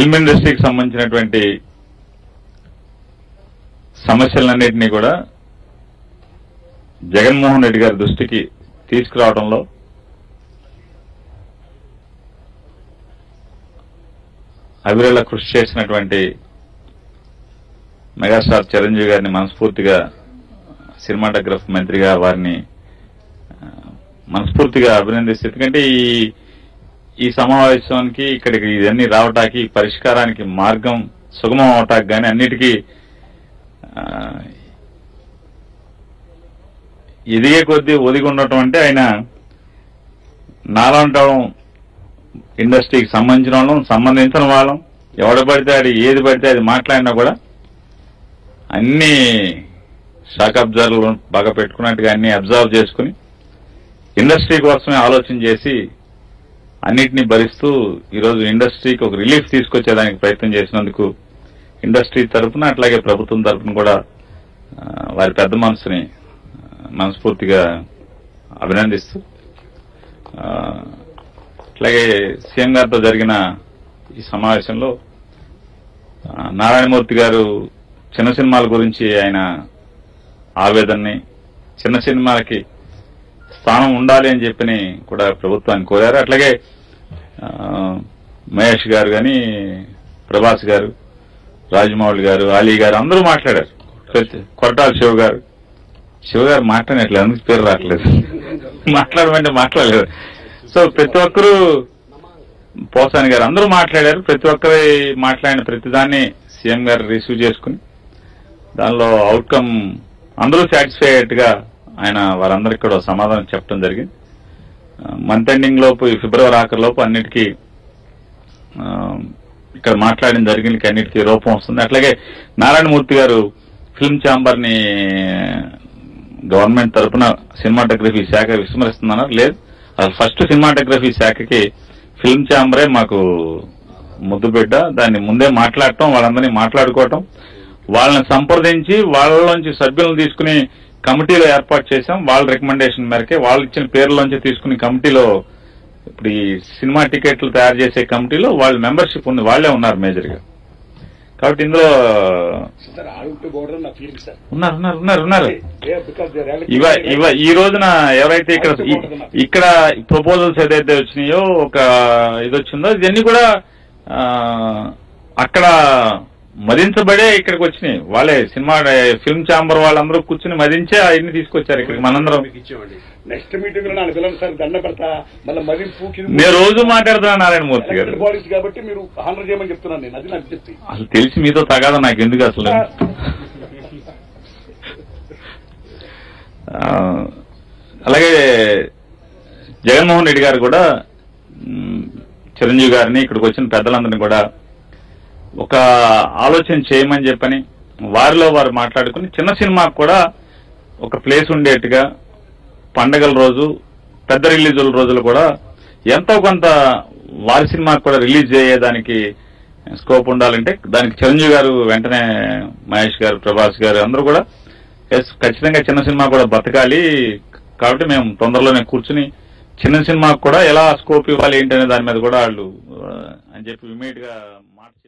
film ఇండస్ట్రీకి సంబంధించినటువంటి సమస్యలన్నింటినీ కూడా జగన్మోహన్ రెడ్డి గారి దృష్టికి తీసుకురావడంలో అవిరళ కృషి చేసినటువంటి మెగాస్టార్ చిరంజీవి గారిని మనస్ఫూర్తిగా సినిమాటోగ్రఫీ మంత్రిగా వారిని ఆ, మనస్ఫూర్తిగా అభినందిస్తే ఎందుకంటే ఈ ఈ సమావేశానికి ఇక్కడికి ఇవన్నీ రావటానికి పరిష్కారానికి మార్గం సుగమం అవటానికి కానీ అన్నిటికీ ఆ, ఎదిగే కొద్దీ ఒదిగి ఉండటం అంటే ఆయన నాలంటం ఇండస్ట్రీకి సంబంధించిన వాళ్ళం సంబంధించిన వాళ్ళం ఎవడ పడితే అది ఏది పడితే అది మాట్లాడినా కూడా అన్ని షాక్ అబ్జర్వ్ బాగా పెట్టుకున్నట్టుగా అన్ని అబ్జర్వ్ చేసుకుని ఇండస్ట్రీ కోసమే ఆలోచన చేసి అన్నిటినీ భరిస్తూ ఈరోజు ఇండస్ట్రీకి ఒక రిలీఫ్ తీసుకొచ్చేదానికి ప్రయత్నం చేసినందుకు ఇండస్ట్రీ తరపున అట్లాగే ప్రభుత్వం తరపున కూడా ఆ, వారి పెద్ద మనసుని ఆ, మనస్ఫూర్తిగా అభినందిస్తూ ఆ, అట్లాగే సీఎం గారితో జరిగిన ఈ సమావేశంలో ఆ, నారాయణమూర్తి గారు చిన్న సినిమాల గురించి ఆయన ఆవేదనని చిన్న సినిమాలకి స్థానం ఉండాలి అని చెప్పని కూడా ప్రభుత్వాన్ని కోరారు అట్లాగే ఆ, మహేష్ గారు కానీ ప్రభాస్ గారు రాజమౌళి గారు అలీ గారు అందరూ మాట్లాడారు ప్రతి- కొరటాల శివ గారు శివ గారు మాట్లాడట్లేదు అందుకు పేరు రావట్లేదు మాట్లాడమంటే మాట్లాడలేదు సో ప్రతి ఒక్కరూ పోసాని గారు అందరూ మాట్లాడారు ప్రతి ఒక్కరి మాట్లాడిన ప్రతిదాన్ని సీఎం గారు రిసీవ్ చేసుకుని దానిలో అవుట్కమ్ అందరూ సాటిస్ఫైడ్ గా ఆయన వారందరికీ కూడా సమాధానం చెప్పడం జరిగింది మంత్ ఎండింగ్ లోపు ఈ ఫిబ్రవరి ఆఖరి లోపు అన్నిటికీ ఆ, ఇక్కడ మాట్లాడిన జరిగిన అన్నిటికీ రూపం వస్తుంది అట్లాగే నారాయణమూర్తి గారు ఫిల్మ్ ఛాంబర్ ని గవర్నమెంట్ తరపున సినిమాటోగ్రఫీ శాఖ విస్మరిస్తుందన్నారు లేదు అసలు ఫస్ట్ సినిమాటోగ్రఫీ శాఖకి ఫిల్మ్ ఛాంబరే మాకు ముద్దు బిడ్డ దాన్ని ముందే మాట్లాడటం వాళ్ళందరినీ మాట్లాడుకోవటం వాళ్ళని సంప్రదించి వాళ్ళలోంచి సభ్యులను తీసుకుని కమిటీలో ఏర్పాటు చేశాం వాళ్ళ రికమెండేషన్ మేరకే వాళ్ళు ఇచ్చిన పేర్లోంచి తీసుకుని కమిటీలో ఇప్పుడు ఈ సినిమా టికెట్లు తయారు చేసే కమిటీలో వాళ్ళ మెంబర్షిప్ ఉంది వాళ్ళే ఉన్నారు మేజర్ గా కాబట్టి ఇందులో సార్ ఆడుంటే బోర్డర్ నా ఫీలింగ్ సార్ ఉన్నారు ఉన్నారు ఉన్నారు ఉన్నారు బికాస్ ఇవ ఇవ ఈ రోజున ఎవరైతే ఇక్కడ ఈ- ఇక్కడ ప్రపోజల్స్ ఏదైతే వచ్చినాయో ఒక ఇది వచ్చిందో ఇవన్నీ కూడా ఆ, అక్కడ మదించబడే ఇక్కడికి వచ్చినాయి వాళ్ళే సినిమా ఫిల్మ్ ఛాంబర్ వాళ్ళందరూ కూర్చుని మదించే అవన్నీ తీసుకొచ్చారు ఇక్కడికి మనందరం ఇచ్చామండి నెక్స్ట్ మీటింగ్ లో నన్ను పిల్లలు సార్ దండ పెడతా మళ్ళీ మదింపు నేను రోజు మాట్లాడుతున్నా నారాయణమూర్తి గారు బాడీస్ కాబట్టి మీరు హానర్ చేయమని చెప్తున్నాను నేను అది నాకు చెప్పి అసలు తెలిసి మీతో తగాదా నాకు ఎందుకు అసలు ఆ, అలాగే జగన్మోహన్ రెడ్డి గారు కూడా మ్, చిరంజీవి గారిని ఇక్కడికి వచ్చిన పెద్దలందరినీ కూడా ఒక ఆలోచన చేయమని చెప్పని వారిలో వారు మాట్లాడుకుని చిన్న సినిమాకు కూడా ఒక ప్లేస్ ఉండేట్టుగా పండగల రోజు పెద్ద రిలీజుల రోజులు కూడా ఎంతో కొంత వారి సినిమాకు కూడా రిలీజ్ అయ్యేదానికి స్కోప్ ఉండాలంటే దానికి చిరంజీవి గారు వెంటనే మహేష్ గారు ప్రభాస్ గారు అందరూ కూడా ఎస్ ఖచ్చితంగా చిన్న సినిమా కూడా బతకాలి కాబట్టి మేము తొందరలోనే కూర్చుని చిన్న సినిమాకు కూడా ఎలా స్కోప్ ఇవ్వాలి ఏంటి అనే దాని మీద కూడా వాళ్ళు ఆ, అని చెప్పి ఇమీడియట్ గా మాట